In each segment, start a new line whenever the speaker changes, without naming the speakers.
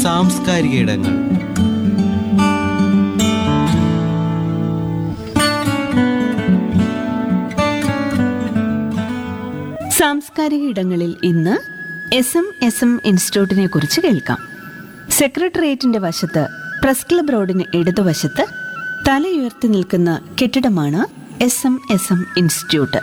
സാംസ്കാരിക ഇടങ്ങൾ
സാംസ്കാരിക ഇടങ്ങളിൽ ഇന്ന് എസ് എം എസ് എം ഇൻസ്റ്റിറ്റ്യൂട്ടിനെ കുറിച്ച് കേൾക്കാം സെക്രട്ടേറിയറ്റിന്റെ വശത്ത് പ്രസ് ക്ലബ് റോഡിന് ഇടതുവശത്ത് തലയുയർത്തി നിൽക്കുന്ന കെട്ടിടമാണ് S M S M institute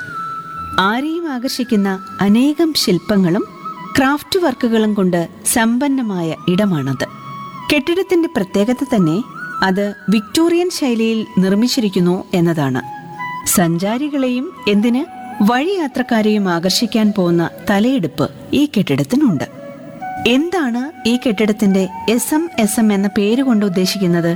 ആരെയും ആകർഷിക്കുന്ന അനേകം ശില്പങ്ങളും ക്രാഫ്റ്റ് വർക്കുകളും കൊണ്ട് സമ്പന്നമായ ഇടമാണത് കെട്ടിടത്തിന്റെ പ്രത്യേകത തന്നെ അത് വിക്ടോറിയൻ ശൈലിയിൽ നിർമ്മിച്ചിരിക്കുന്നു എന്നതാണ് സഞ്ചാരികളെയും എന്തിന് വഴിയാത്രക്കാരെയും ആകർഷിക്കാൻ പോകുന്ന തലയെടുപ്പ് ഈ കെട്ടിടത്തിനുണ്ട് എന്താണ് ഈ കെട്ടിടത്തിന്റെ എസ് എം എസ് എം എന്ന പേര് കൊണ്ട് ഉദ്ദേശിക്കുന്നത്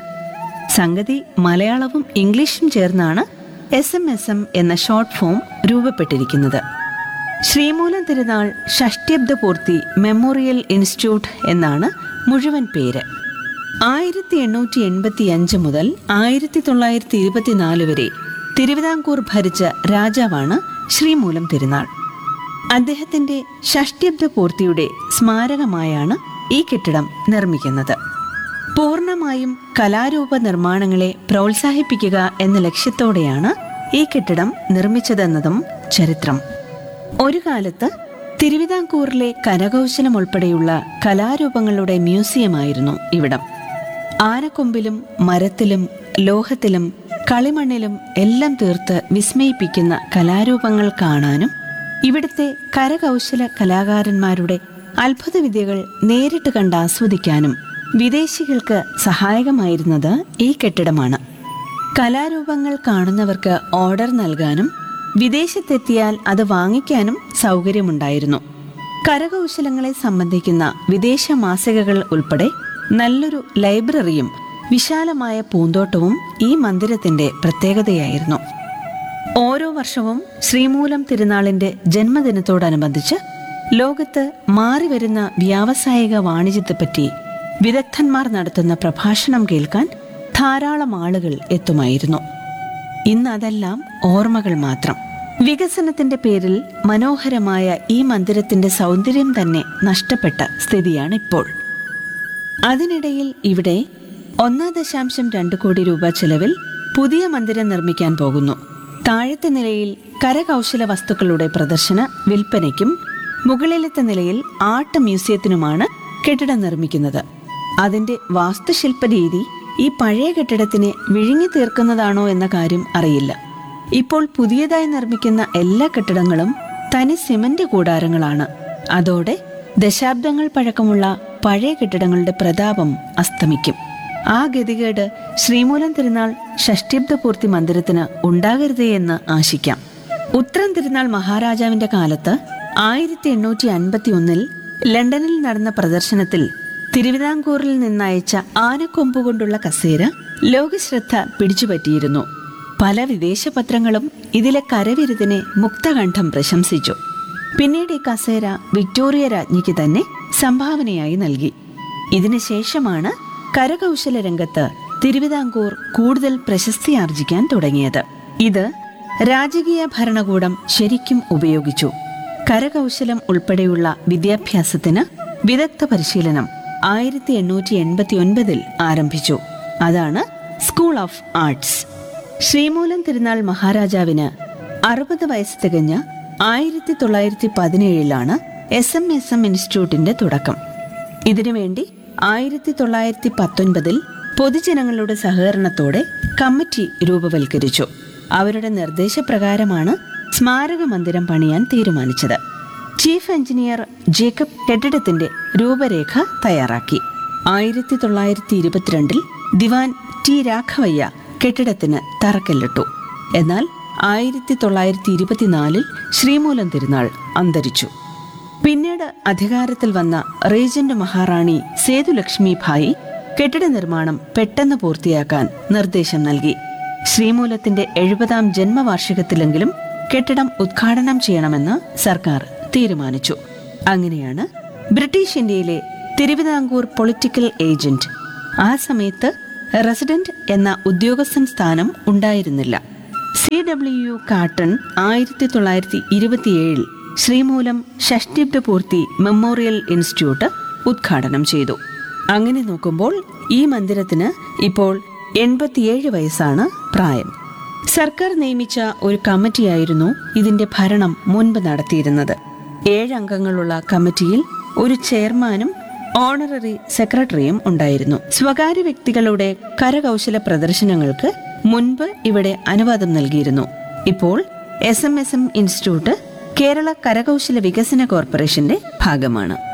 സംഗതി മലയാളവും ഇംഗ്ലീഷും ചേർന്നാണ് എസ് എം എസ് എം എന്ന ഷോർട്ട് ഫോം രൂപപ്പെട്ടിരിക്കുന്നത് ശ്രീമൂലം തിരുനാൾ ഷഷ്ട്യബ്ദ പൂർത്തി മെമ്മോറിയൽ ഇൻസ്റ്റിറ്റ്യൂട്ട് എന്നാണ് മുഴുവൻ പേര് ആയിരത്തി എണ്ണൂറ്റി എൺപത്തി അഞ്ച് മുതൽ ആയിരത്തി തൊള്ളായിരത്തി ഇരുപത്തിനാല് വരെ തിരുവിതാംകൂർ ഭരിച്ച രാജാവാണ് ശ്രീമൂലം തിരുനാൾ അദ്ദേഹത്തിന്റെ ഷഷ്ട്യബ്ദ പൂർത്തിയുടെ സ്മാരകമായാണ് ഈ കെട്ടിടം നിർമ്മിക്കുന്നത് പൂർണ്ണമായും കലാരൂപ നിർമ്മാണങ്ങളെ പ്രോത്സാഹിപ്പിക്കുക എന്ന ലക്ഷ്യത്തോടെയാണ് ഈ കെട്ടിടം നിർമ്മിച്ചതെന്നതും ചരിത്രം ഒരു കാലത്ത് തിരുവിതാംകൂറിലെ കരകൗശലം ഉൾപ്പെടെയുള്ള കലാരൂപങ്ങളുടെ മ്യൂസിയമായിരുന്നു ഇവിടം ആനക്കൊമ്പിലും മരത്തിലും ലോഹത്തിലും കളിമണ്ണിലും എല്ലാം തീർത്ത് വിസ്മയിപ്പിക്കുന്ന കലാരൂപങ്ങൾ കാണാനും ഇവിടുത്തെ കരകൗശല കലാകാരന്മാരുടെ അത്ഭുത വിദ്യകൾ നേരിട്ട് കണ്ട് ആസ്വദിക്കാനും വിദേശികൾക്ക് സഹായകമായിരുന്നത് ഈ കെട്ടിടമാണ് കലാരൂപങ്ങൾ കാണുന്നവർക്ക് ഓർഡർ നൽകാനും വിദേശത്തെത്തിയാൽ അത് വാങ്ങിക്കാനും സൗകര്യമുണ്ടായിരുന്നു കരകൗശലങ്ങളെ സംബന്ധിക്കുന്ന വിദേശ മാസികകൾ ഉൾപ്പെടെ നല്ലൊരു ലൈബ്രറിയും വിശാലമായ പൂന്തോട്ടവും ഈ മന്ദിരത്തിന്റെ പ്രത്യേകതയായിരുന്നു ഓരോ വർഷവും ശ്രീമൂലം തിരുനാളിന്റെ ജന്മദിനത്തോടനുബന്ധിച്ച് ലോകത്ത് മാറിവരുന്ന വ്യാവസായിക വാണിജ്യത്തെപ്പറ്റി വിദഗ്ധന്മാർ നടത്തുന്ന പ്രഭാഷണം കേൾക്കാൻ ധാരാളം ആളുകൾ എത്തുമായിരുന്നു ഇന്ന് അതെല്ലാം ഓർമ്മകൾ മാത്രം വികസനത്തിന്റെ പേരിൽ മനോഹരമായ ഈ മന്ദിരത്തിന്റെ സൗന്ദര്യം തന്നെ നഷ്ടപ്പെട്ട സ്ഥിതിയാണിപ്പോൾ അതിനിടയിൽ ഇവിടെ ഒന്ന് ദശാംശം രണ്ട് കോടി രൂപ ചെലവിൽ പുതിയ മന്ദിരം നിർമ്മിക്കാൻ പോകുന്നു താഴത്തെ നിലയിൽ കരകൗശല വസ്തുക്കളുടെ പ്രദർശന വിൽപ്പനയ്ക്കും മുകളിലത്തെ നിലയിൽ ആർട്ട് മ്യൂസിയത്തിനുമാണ് കെട്ടിടം നിർമ്മിക്കുന്നത് അതിന്റെ വാസ്തുശില്പ രീതി ഈ പഴയ കെട്ടിടത്തിനെ വിഴുങ്ങി തീർക്കുന്നതാണോ എന്ന കാര്യം അറിയില്ല ഇപ്പോൾ പുതിയതായി നിർമ്മിക്കുന്ന എല്ലാ കെട്ടിടങ്ങളും തനി സിമന്റ് കൂടാരങ്ങളാണ് അതോടെ ദശാബ്ദങ്ങൾ പഴക്കമുള്ള പഴയ കെട്ടിടങ്ങളുടെ പ്രതാപം അസ്തമിക്കും ആ ഗതികേട് ശ്രീമൂലം തിരുനാൾ ഷഷ്ടിബ്ദപൂർത്തി മന്ദിരത്തിന് ഉണ്ടാകരുതേ എന്ന് ആശിക്കാം ഉത്തരം തിരുനാൾ മഹാരാജാവിന്റെ കാലത്ത് ആയിരത്തി എണ്ണൂറ്റി അൻപത്തി ഒന്നിൽ ലണ്ടനിൽ നടന്ന പ്രദർശനത്തിൽ തിരുവിതാംകൂറിൽ നിന്നയച്ച ആനക്കൊമ്പ് കൊണ്ടുള്ള കസേര ലോകശ്രദ്ധ പിടിച്ചുപറ്റിയിരുന്നു പല വിദേശ പത്രങ്ങളും ഇതിലെ കരവിരുതിനെ മുക്തകണ്ഠം പ്രശംസിച്ചു പിന്നീട് ഈ കസേര വിക്ടോറിയ രാജ്ഞിക്ക് തന്നെ സംഭാവനയായി നൽകി ഇതിനുശേഷമാണ് കരകൗശല രംഗത്ത് തിരുവിതാംകൂർ കൂടുതൽ പ്രശസ്തി ആർജിക്കാൻ തുടങ്ങിയത് ഇത് രാജകീയ ഭരണകൂടം ശരിക്കും ഉപയോഗിച്ചു കരകൗശലം ഉൾപ്പെടെയുള്ള വിദ്യാഭ്യാസത്തിന് വിദഗ്ധ പരിശീലനം ആയിരത്തി എണ്ണൂറ്റി എൺപത്തി ഒൻപതിൽ ആരംഭിച്ചു അതാണ് സ്കൂൾ ഓഫ് ആർട്സ് ശ്രീമൂലം തിരുനാൾ മഹാരാജാവിന് അറുപത് വയസ്സ് തികഞ്ഞ ആയിരത്തി തൊള്ളായിരത്തി പതിനേഴിലാണ് എസ് എം എസ് എം ഇൻസ്റ്റിറ്റ്യൂട്ടിന്റെ തുടക്കം ഇതിനുവേണ്ടി ആയിരത്തി തൊള്ളായിരത്തി പത്തൊൻപതിൽ പൊതുജനങ്ങളുടെ സഹകരണത്തോടെ കമ്മിറ്റി രൂപവൽക്കരിച്ചു അവരുടെ നിർദ്ദേശപ്രകാരമാണ് സ്മാരക മന്ദിരം പണിയാൻ തീരുമാനിച്ചത് ചീഫ് എഞ്ചിനീയർ ജേക്കബ് കെട്ടിടത്തിന്റെ രൂപരേഖ തയ്യാറാക്കി ആയിരത്തി തൊള്ളായിരത്തി ഇരുപത്തിരണ്ടിൽ ദിവാൻ ടി രാഘവയ്യ കെട്ടിടത്തിന് തറക്കല്ലിട്ടു എന്നാൽ ആയിരത്തി തൊള്ളായിരത്തി ഇരുപത്തിനാലിൽ ശ്രീമൂലം തിരുനാൾ അന്തരിച്ചു പിന്നീട് അധികാരത്തിൽ വന്ന റീജന്റ് മഹാറാണി സേതുലക്ഷ്മി ഭായി കെട്ടിട നിർമ്മാണം പെട്ടെന്ന് പൂർത്തിയാക്കാൻ നിർദ്ദേശം നൽകി ശ്രീമൂലത്തിന്റെ എഴുപതാം ജന്മവാർഷികത്തിലെങ്കിലും കെട്ടിടം ഉദ്ഘാടനം ചെയ്യണമെന്ന് സർക്കാർ തീരുമാനിച്ചു അങ്ങനെയാണ് ബ്രിട്ടീഷ് ഇന്ത്യയിലെ തിരുവിതാംകൂർ പൊളിറ്റിക്കൽ ഏജന്റ് ആ സമയത്ത് റെസിഡന്റ് എന്ന ഉദ്യോഗസ്ഥൻ സ്ഥാനം ഉണ്ടായിരുന്നില്ല സി ഡബ്ല്യു യു കാട്ടൺ ആയിരത്തി തൊള്ളായിരത്തി ഇരുപത്തിയേഴിൽ ശ്രീമൂലം ഷഷ്ടിബ്ദ പൂർത്തി മെമ്മോറിയൽ ഇൻസ്റ്റിറ്റ്യൂട്ട് ഉദ്ഘാടനം ചെയ്തു അങ്ങനെ നോക്കുമ്പോൾ ഈ മന്ദിരത്തിന് ഇപ്പോൾ എൺപത്തിയേഴ് വയസ്സാണ് പ്രായം സർക്കാർ നിയമിച്ച ഒരു കമ്മിറ്റിയായിരുന്നു ഇതിന്റെ ഭരണം മുൻപ് നടത്തിയിരുന്നത് ഏഴ് അംഗങ്ങളുള്ള കമ്മിറ്റിയിൽ ഒരു ചെയർമാനും ഓണററി സെക്രട്ടറിയും ഉണ്ടായിരുന്നു സ്വകാര്യ വ്യക്തികളുടെ കരകൗശല പ്രദർശനങ്ങൾക്ക് മുൻപ് ഇവിടെ അനുവാദം നൽകിയിരുന്നു ഇപ്പോൾ S M S M institute Kerala കരകൗശല വികസന കോർപ്പറേഷന്റെ ഭാഗമാണ്